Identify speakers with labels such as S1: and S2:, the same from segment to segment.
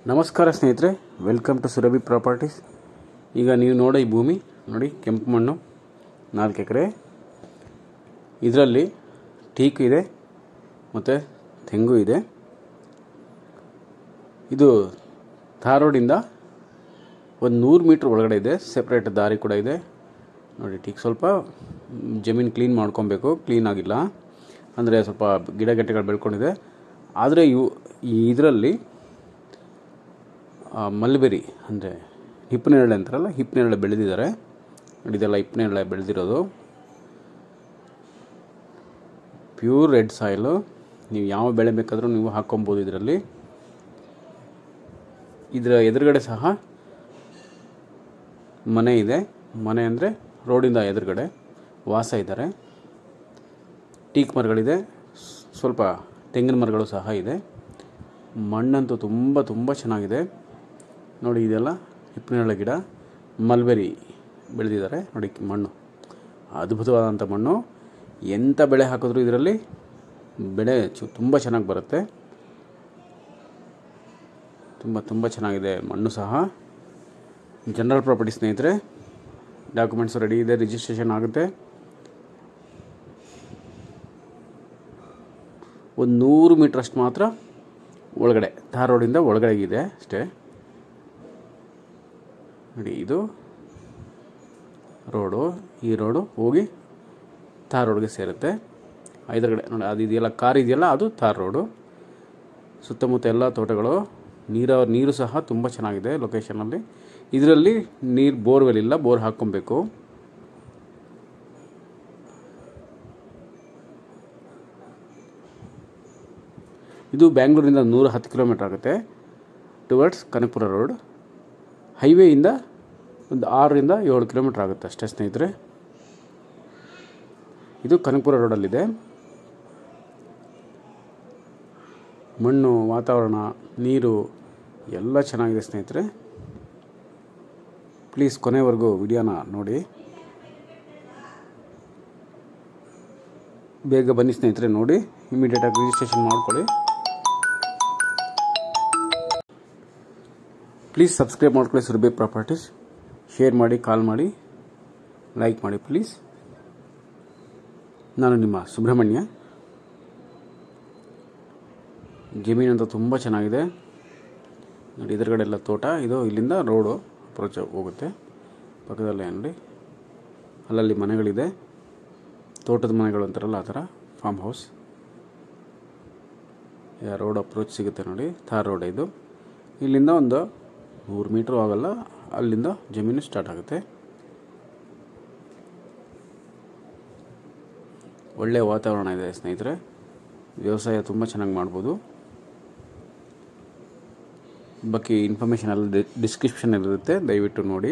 S1: ನಮಸ್ಕಾರ ಸ್ನೇಹಿತರೆ welcome to Surabhi properties ಈಗ ನೀವು ನೋಡೋ ಈ ಭೂಮಿ ನೋಡಿ ಕೆಂಪು ಮಣ್ಣು ನಾಲ್ಕು ಎಕರೆ ಇದರಲ್ಲಿ ಟೀಕು ಇದೆ ಮತ್ತು ತೆಂಗು ಇದೆ ಇದು ಥಾರ್ ರೋಡಿಂದ ಒಂದು ನೂರು ಮೀಟ್ರ್ ಒಳಗಡೆ ಇದೆ ಸೆಪ್ರೇಟ್ ದಾರಿ ಕೂಡ ಇದೆ ನೋಡಿ ಟೀಕ್ ಸ್ವಲ್ಪ ಜಮೀನು ಕ್ಲೀನ್ ಮಾಡ್ಕೊಬೇಕು ಕ್ಲೀನ್ ಆಗಿಲ್ಲ ಅಂದರೆ ಸ್ವಲ್ಪ ಗಿಡ ಗಂಟೆಗಳು ಬೆಳ್ಕೊಂಡಿದೆ ಆದರೆ ಇವು ಇದರಲ್ಲಿ ಮಲ್ಬೆರಿ ಅಂದರೆ ಹಿಪ್ಪನೇರಳೆ ಅಂತಾರಲ್ಲ ಹಿಪ್ಪನೇರಳೆ ಬೆಳೆದಿದ್ದಾರೆ ನೋಡಿ ಇದೆಲ್ಲ ಹಿಪ್ಪನೇರಳೆ ಬೆಳೆದಿರೋದು ಪ್ಯೂರ್ ರೆಡ್ ಸಾಯಿಲು ನೀವು ಯಾವ ಬೆಳೆ ಬೇಕಾದರೂ ನೀವು ಹಾಕ್ಕೊಬೋದು ಇದರಲ್ಲಿ ಇದರ ಎದುರುಗಡೆ ಸಹ ಮನೆ ಇದೆ ಮನೆ ಅಂದರೆ ರೋಡಿಂದ ಎದುರುಗಡೆ ವಾಸ ಇದ್ದಾರೆ ಟೀಕ್ ಮರಗಳಿದೆ ಸ್ವಲ್ಪ ತೆಂಗಿನ ಮರಗಳು ಸಹ ಇದೆ ಮಣ್ಣಂತೂ ತುಂಬ ತುಂಬ ಚೆನ್ನಾಗಿದೆ ನೋಡಿ ಇದೆಲ್ಲ ಹಿಪ್ಪನೇರಳೆ ಗಿಡ ಮಲ್ಬೆರಿ ಬೆಳೆದಿದ್ದಾರೆ ನೋಡಿ ಮಣ್ಣು ಅದ್ಭುತವಾದಂಥ ಮಣ್ಣು ಎಂಥ ಬೆಳೆ ಹಾಕಿದ್ರು ಇದರಲ್ಲಿ ಬೆಳೆ ಚು ತುಂಬ ಚೆನ್ನಾಗಿ ಬರುತ್ತೆ ತುಂಬ ತುಂಬ ಚೆನ್ನಾಗಿದೆ ಮಣ್ಣು ಸಹ ಜನರಲ್ ಪ್ರಾಪರ್ಟಿ ಸ್ನೇಹಿತರೆ ಡಾಕ್ಯುಮೆಂಟ್ಸ್ ರೆಡಿ ಇದೆ ರಿಜಿಸ್ಟ್ರೇಷನ್ ಆಗುತ್ತೆ ಒಂದು ನೂರು ಮೀಟ್ರಷ್ಟು ಮಾತ್ರ ಒಳಗಡೆ ಧಾರ್ ರೋಡಿಂದ ಒಳಗಡೆ ಇದೆ ಅಷ್ಟೇ ನೋಡಿ ಇದು ರೋಡು ಈ ರೋಡು ಹೋಗಿ ತಾರ್ ರೋಡ್ಗೆ ಸೇರುತ್ತೆ ಐದರಗಡೆ ನೋಡಿ ಅದು ಇದೆಯಲ್ಲ ಕಾರ್ ಇದೆಯಲ್ಲ ಅದು ತಾರ್ ರೋಡು ಸುತ್ತಮುತ್ತ ಎಲ್ಲ ತೋಟಗಳು ನೀರ ನೀರು ಸಹ ತುಂಬ ಚೆನ್ನಾಗಿದೆ ಲೊಕೇಶನಲ್ಲಿ ಇದರಲ್ಲಿ ನೀರು ಬೋರ್ವೆಲ್ ಇಲ್ಲ ಬೋರ್ ಹಾಕ್ಕೊಬೇಕು ಇದು ಬ್ಯಾಂಗ್ಳೂರಿಂದ ನೂರ ಹತ್ತು ಕಿಲೋಮೀಟ್ರ್ ಆಗುತ್ತೆ ಟುವರ್ಡ್ಸ್ ಕನಕಪುರ ರೋಡ್ ಹೈವೇಯಿಂದ ಒಂದು ಆರರಿಂದ ಏಳು ಕಿಲೋಮೀಟ್ರ್ ಆಗುತ್ತೆ ಅಷ್ಟೇ ಸ್ನೇಹಿತರೆ ಇದು ಕನಕಪುರ ರೋಡಲ್ಲಿದೆ ಮಣ್ಣು ವಾತಾವರಣ ನೀರು ಎಲ್ಲ ಚೆನ್ನಾಗಿದೆ ಸ್ನೇಹಿತರೆ ಪ್ಲೀಸ್ ಕೊನೆವರೆಗೂ ವಿಡಿಯೋನ ನೋಡಿ ಬೇಗ ಬನ್ನಿ ಸ್ನೇಹಿತರೆ ನೋಡಿ ಇಮಿಡಿಯೇಟಾಗಿ ರಿಜಿಸ್ಟ್ರೇಷನ್ ಮಾಡ್ಕೊಳ್ಳಿ ಪ್ಲೀಸ್ ಸಬ್ಸ್ಕ್ರೈಬ್ ಮಾಡ್ಕೊಳ್ಳಿ ಸುರಭಿ ಪ್ರಾಪರ್ಟೀಸ್ ಶೇರ್ ಮಾಡಿ ಕಾಲ್ ಮಾಡಿ ಲೈಕ್ ಮಾಡಿ ಪ್ಲೀಸ್ ನಾನು ನಿಮ್ಮ ಸುಬ್ರಹ್ಮಣ್ಯ ಜಮೀನಂತೂ ತುಂಬ ಚೆನ್ನಾಗಿದೆ ನೋಡಿ ಎದುರುಗಡೆ ಎಲ್ಲ ತೋಟ ಇದು ಇಲ್ಲಿಂದ ರೋಡು ಅಪ್ರೋಚ್ ಹೋಗುತ್ತೆ ಪಕ್ಕದಲ್ಲೇ ನೋಡಿ ಅಲ್ಲಲ್ಲಿ ಮನೆಗಳಿದೆ ತೋಟದ ಮನೆಗಳು ಅಂತಾರಲ್ಲ ಆ ಥರ ಫಾರ್ಮ್ ಹೌಸ್ ರೋಡ್ ಅಪ್ರೋಚ್ ಸಿಗುತ್ತೆ ನೋಡಿ ಥಾರ್ ರೋಡ್ ಇದು ಇಲ್ಲಿಂದ ಒಂದು ನೂರು ಮೀಟ್ರ್ ಆಗಲ್ಲ ಅಲ್ಲಿಂದ ಜಮೀನು ಸ್ಟಾರ್ಟ್ ಆಗುತ್ತೆ ಒಳ್ಳೆಯ ವಾತಾವರಣ ಇದೆ ಸ್ನೇಹಿತರೆ ವ್ಯವಸಾಯ ತುಂಬ ಚೆನ್ನಾಗಿ ಮಾಡ್ಬೋದು ಬಾಕಿ ಇನ್ಫಾರ್ಮೇಷನ್ ಎಲ್ಲ ಡಿಸ್ಕ್ರಿಪ್ಷನ್ ಇರುತ್ತೆ ದಯವಿಟ್ಟು ನೋಡಿ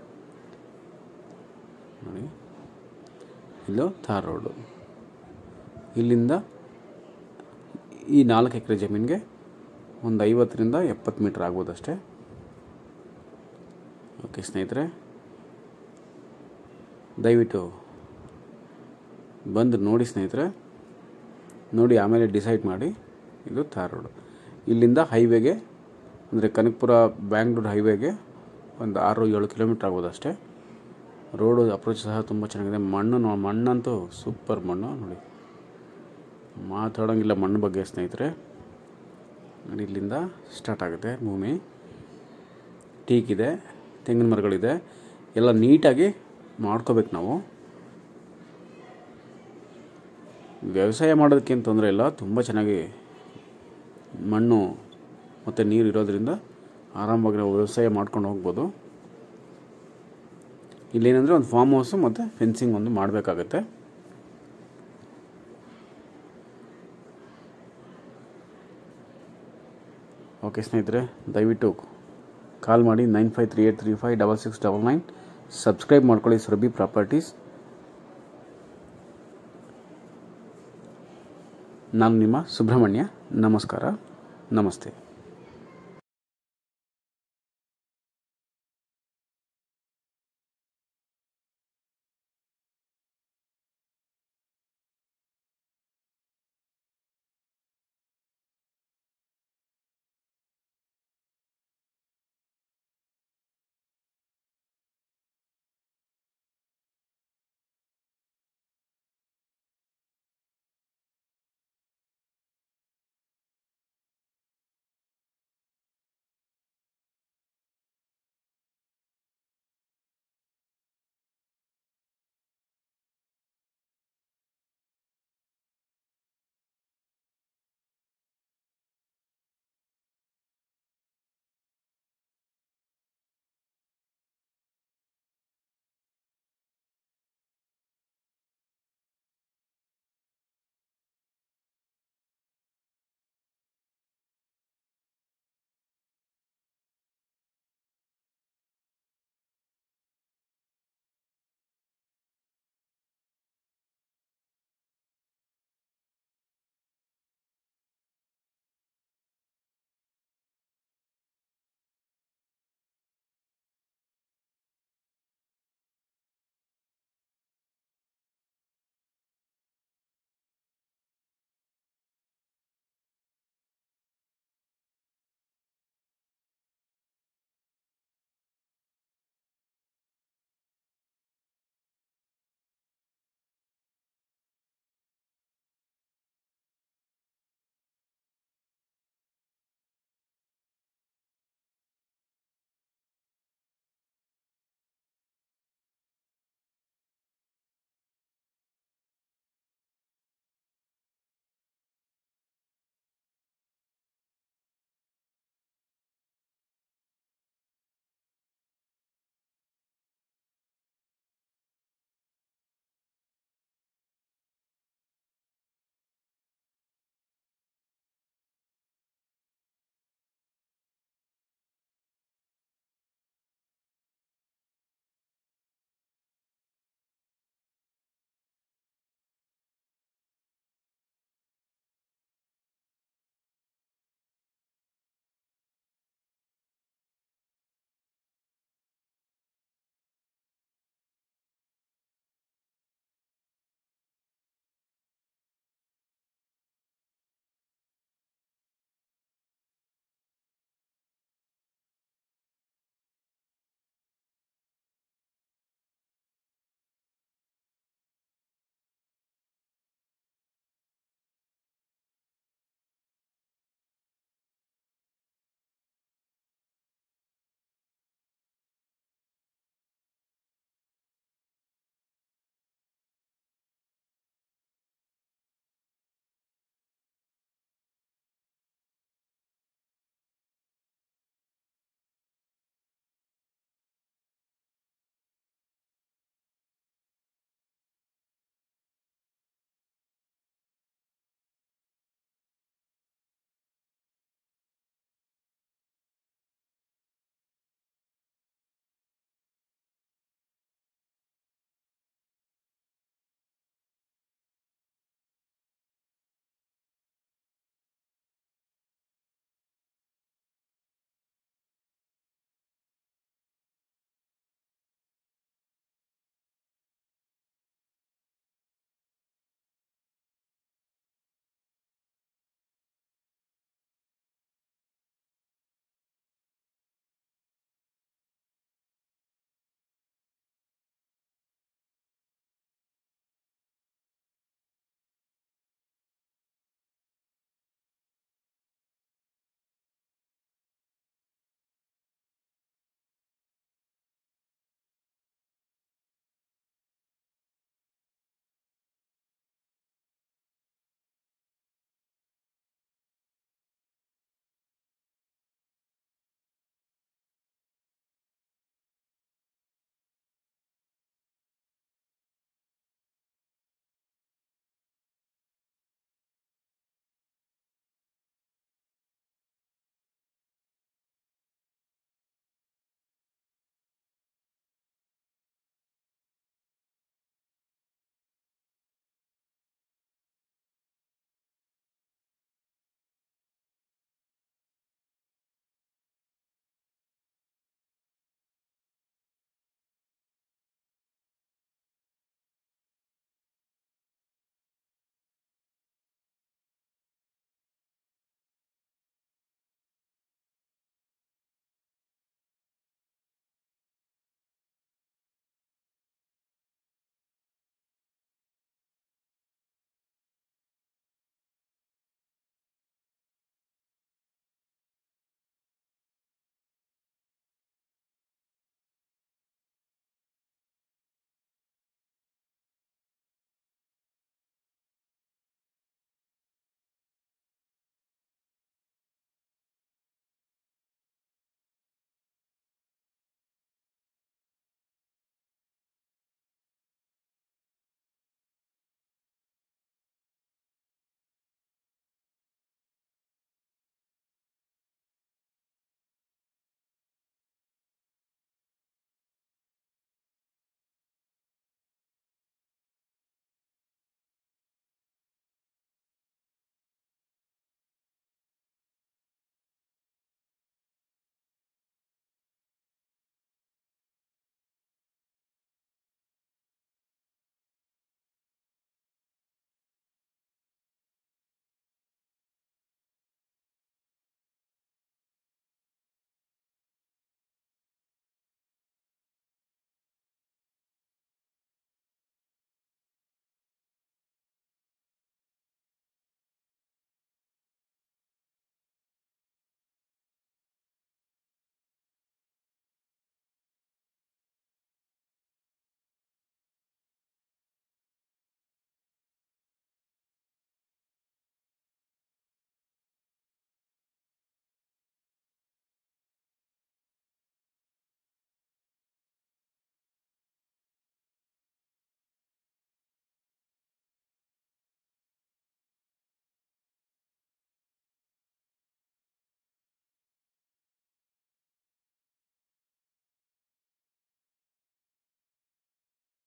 S1: ನೋಡಿ ಇದು ಥಾರ್ ರೋಡು ಇಲ್ಲಿಂದ ಈ ನಾಲ್ಕು ಎಕರೆ ಜಮೀನಿಗೆ ಒಂದು ಐವತ್ತರಿಂದ ಎಪ್ಪತ್ತು ಮೀಟ್ರ್ ಆಗ್ಬೋದು ಅಷ್ಟೇ ಓಕೆ ಸ್ನೇಹಿತರೆ ದಯವಿಟ್ಟು ಬಂದು ನೋಡಿ ಸ್ನೇಹಿತರೆ ನೋಡಿ ಆಮೇಲೆ ಡಿಸೈಡ್ ಮಾಡಿ ಇದು ಥಾರ್ ರೋಡು ಇಲ್ಲಿಂದ ಹೈವೇಗೆ ಅಂದರೆ ಕನಕಪುರ ಬ್ಯಾಂಗ್ಳೂರು ಹೈವೇಗೆ ಒಂದು ಆರು ಏಳು ಕಿಲೋಮೀಟ್ರ್ ಆಗ್ಬೋದು ಅಷ್ಟೇ ರೋಡು ಅಪ್ರೋಚ್ ಸಹ ತುಂಬ ಚೆನ್ನಾಗಿದೆ ಮಣ್ಣು ನೋ ಮಣ್ಣಂತೂ ಸೂಪರ್ ಮಣ್ಣು ನೋಡಿ ಮಾತಾಡೋಂಗಿಲ್ಲ ಮಣ್ಣು ಬಗ್ಗೆ ಸ್ನೇಹಿತರೆ ನೋಡಿ ಇಲ್ಲಿಂದ ಸ್ಟಾರ್ಟ್ ಆಗುತ್ತೆ ಭೂಮಿ ಟೀಕ್ ಇದೆ ತೆಂಗಿನ ಮರಗಳಿದೆ ಎಲ್ಲ ನೀಟಾಗಿ ಮಾಡ್ಕೋಬೇಕು ನಾವು ವ್ಯವಸಾಯ ಮಾಡೋದಕ್ಕೇನು ತೊಂದರೆ ಇಲ್ಲ ತುಂಬ ಚೆನ್ನಾಗಿ ಮಣ್ಣು ಮತ್ತು ನೀರು ಇರೋದ್ರಿಂದ ಆರಾಮಾಗಿ ನಾವು ವ್ಯವಸಾಯ ಮಾಡ್ಕೊಂಡು ಹೋಗ್ಬೋದು ಇಲ್ಲೇನೆಂದರೆ ಒಂದು ಫಾರ್ಮ್ ಹೌಸು ಮತ್ತು ಫೆನ್ಸಿಂಗ್ ಒಂದು ಮಾಡಬೇಕಾಗತ್ತೆ ಓಕೆ ಸ್ನೇಹಿತರೆ ದಯವಿಟ್ಟು ಕಾಲ್ ಮಾಡಿ nine five three eight three five double six double nine subscribe ಮಾಡ್ಕೊಳ್ಳಿ ಸುರಭಿ ಪ್ರಾಪರ್ಟೀಸ್ ನಾನು ನಿಮ್ಮ ಸುಬ್ರಹ್ಮಣ್ಯ ನಮಸ್ಕಾರ ನಮಸ್ತೆ